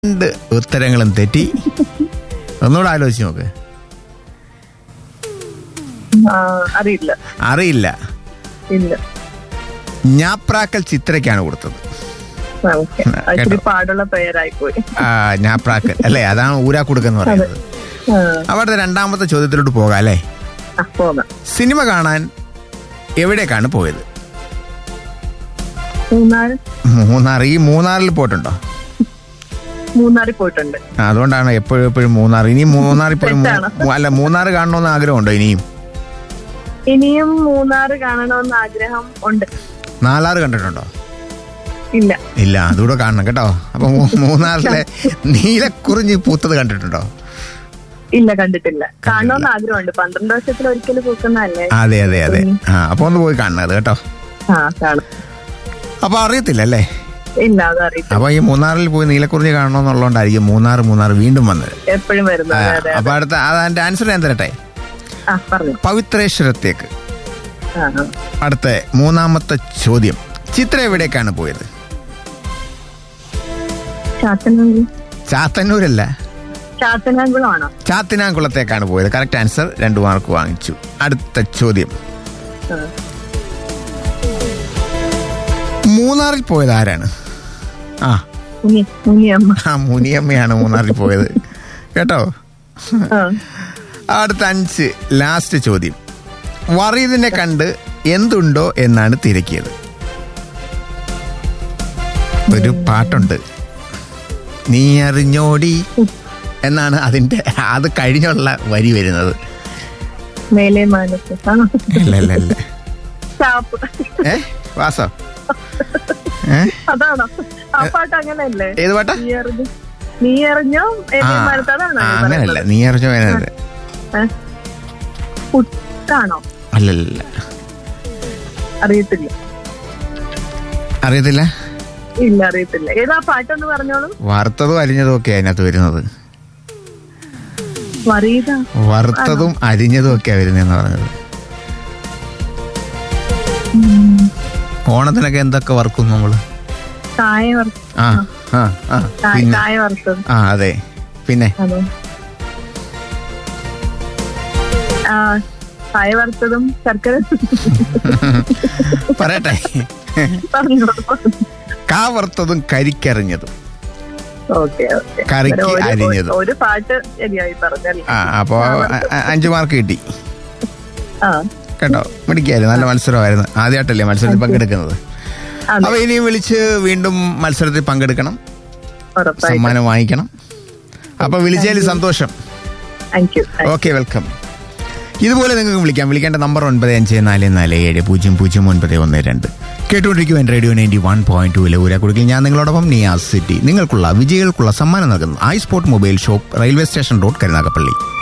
രണ്ട് ഉത്തരങ്ങളും തെറ്റി ഒന്നുകൂടെ ആലോചിച്ച് നോക്ക് ആ, അറിയില്ല അറിയില്ല ഇല്ല ഞാപ്രാക്കൽ ചിത്രയ്ക്കാണ് കൊടുത്തത് ഓക്കെ ഇച്ചിരി പാടുള്ള പേരായി പോയി ആ, ഞാപ്രാക്കൽ അല്ലേ അതാണ് ഊരാക്കുടുക്കെന്ന് പറയുന്നത് ആ, അവിടുത്തെ രണ്ടാമത്തെ ചോദ്യത്തിലോട്ട് പോകാം അല്ലേ ആ, പോകാം സിനിമ കാണാൻ എവിടേക്കാണ് പോയത് മൂന്നാർ മൂന്നാർ ഈ മൂന്നാറിൽ പോയിട്ടുണ്ടോ മൂന്നാറിൽ പോയിട്ടുണ്ട് ആ, അതുകൊണ്ടാണ് എപ്പോഴും എപ്പോഴും മൂന്നാർ ഇനി മൂന്നാറിൽ പോയി മൂ- തെറ്റാണ്. മൂ- അല്ല മൂന്നാർ കാണണമെന്ന് ആഗ്രഹമുണ്ടോ ഇനിയും ഇനിയും മൂന്നാർ കാണണമെന്ന് ആഗ്രഹം ഉണ്ട് നാലാറ് കണ്ടിട്ടുണ്ടോ ഇല്ല ഇല്ല അതുകൂടെ കാണണം കേട്ടോ അപ്പൊ മൂ- മൂന്നാറിലെ നീലക്കുറിഞ്ഞി പൂത്തത് കണ്ടിട്ടുണ്ടോ ഇല്ല കണ്ടിട്ടില്ല കാണണമെന്ന് ആഗ്രഹമുണ്ട് പന്ത്രണ്ട് വർഷത്തിൽ ഒരിക്കലും പൂക്കുന്നതല്ലേ അതെ അതെ അതെ ആ അപ്പൊ ഒന്ന് പോയി കാണണത് കേട്ടോ ആ കാണും അപ്പൊ അറിയത്തില്ല അല്ലേ ഇല്ല അതറിയില്ല അപ്പൊ ഈ മൂന്നാറിൽ പോയി നീലക്കുറിഞ്ഞി കാണണമെന്നുള്ളതുകൊണ്ടായിരിക്കും മൂന്നാർ മൂന്നാർ വീണ്ടും വന്നത് എപ്പോഴും ആ, വരുന്നത് അതെ അപ്പൊ അടുത്ത അതിന്റെ ആൻസർ ഞാൻ തരട്ടെ ആ പറഞ്ഞു പവിത്രേശ്വരത്തേക്ക് ആ ആ. അടുത്ത മൂന്നാമത്തെ ചോദ്യം ചിത്ര എവിടേക്കാണ് പോയത് ചാത്തനാകുളം ചാത്തന്നൂരല്ല ചാത്തനാകുളമാണോ ചാത്തിനാംകുളത്തേക്കാണ് പോയത് കറക്റ്റ് ആൻസർ രണ്ടു മാർക്ക് വാങ്ങിച്ചു അടുത്ത ചോദ്യം ആ. മൂന്നാറിൽ പോയത് ആരാണ് ആ മുനി മുനിയമ്മ ആ മുനിയമ്മയാണ് മൂന്നാറിൽ പോയത് കേട്ടോ ആ അടുത്ത അഞ്ച് ലാസ്റ്റ് ചോദ്യം വറീദിനെ കണ്ട് എന്തുണ്ടോ എന്നാണ് തിരക്കിയത് ഒരു പാട്ടുണ്ട് നീ അറിഞ്ഞോടി എന്നാണ് അതിന്റെ അത് കഴിഞ്ഞുള്ള വരി വരുന്നത് മേലെ മാനസ് ആ ഇല്ല ഇല്ല ഇല്ല ചാപ്പ് ഏ വാസോ ഏ അതാണോ ആ പാട്ട് അങ്ങനെയല്ലേ ഏത് പാട്ടാ നീ അറിഞ്ഞു നീ അറിഞ്ഞോ ആ മേലെ മാനസ് അതാണോ ആ, ഈ അങ്ങനല്ല പറയുന്നത്? നീ അറിഞ്ഞോ വേനത് ഏ? പുട്ടാണോ അല്ലല്ല അറിയത്തില്ല അറിയത്തില്ല ഇല്ല അറിയത്തില്ല ഏതാ പാട്ടൊന്ന് പറഞ്ഞോളൂ വറുത്തതും അരിഞ്ഞതും ഒക്കെ അതിനകത്ത് വരുന്നത് വറീത വറുത്തതും അരിഞ്ഞതും ഒക്കെയാ വരുന്നതെന്ന് പറഞ്ഞത് ഓണത്തിനൊക്കെ എന്തൊക്കെ വറുക്കും നമ്മള് കായ വറുത്ത ആ ആ ആ കായ പിന്നെ കായ വറുത്തത് ആ അതെ പിന്നെ അതെ ആ കായ വറുത്തതും ശർക്കര പറയട്ടെ പറഞ്ഞോളൂ കാ വറുത്തതും കരിക്കറിഞ്ഞതും ഓക്കെ ഓക്കെ കറിക്ക് ഒരു- അരിഞ്ഞത്. ഒരു പാട്ട് ശരിയായി പറഞ്ഞല്ലേ ആ അപ്പോ അ- അ- അഞ്ചു മാർക്ക് കിട്ടി ആ കേട്ടോ മിടിക്കായിരുന്നു നല്ല മത്സരമായിരുന്നു ആദ്യമായിട്ടല്ലേ മത്സരത്തിൽ പങ്കെടുക്കുന്നത് അതെ അപ്പൊ ഇനിയും വിളിച്ച് വീണ്ടും മത്സരത്തിൽ പങ്കെടുക്കണം ഉറപ്പായിട്ടും സമ്മാനം വാങ്ങിക്കണം അപ്പൊ വിളിച്ചതിൽ സന്തോഷം താങ്ക് യു ഓക്കെ വെൽക്കം ഇതുപോലെ നിങ്ങൾക്ക് വിളിക്കാം വിളിക്കേണ്ട നമ്പർ ഒൻപത് അഞ്ച് നാല് നാല് ഏഴ് പൂജ്യം പൂജ്യം ഒൻപത് ഒന്ന് രണ്ട് കേട്ടുകൊണ്ടിരിക്കുവാൻ radio ninety one point two ഊരാക്കുടുക്കിൽ ഞാൻ നിങ്ങളോടൊപ്പം നിയാസ് സിറ്റി നിങ്ങൾക്കുള്ള വിജയികൾക്കുള്ള സമ്മാനം നൽകുന്നു I sport mobile shop railway station road Karunagappally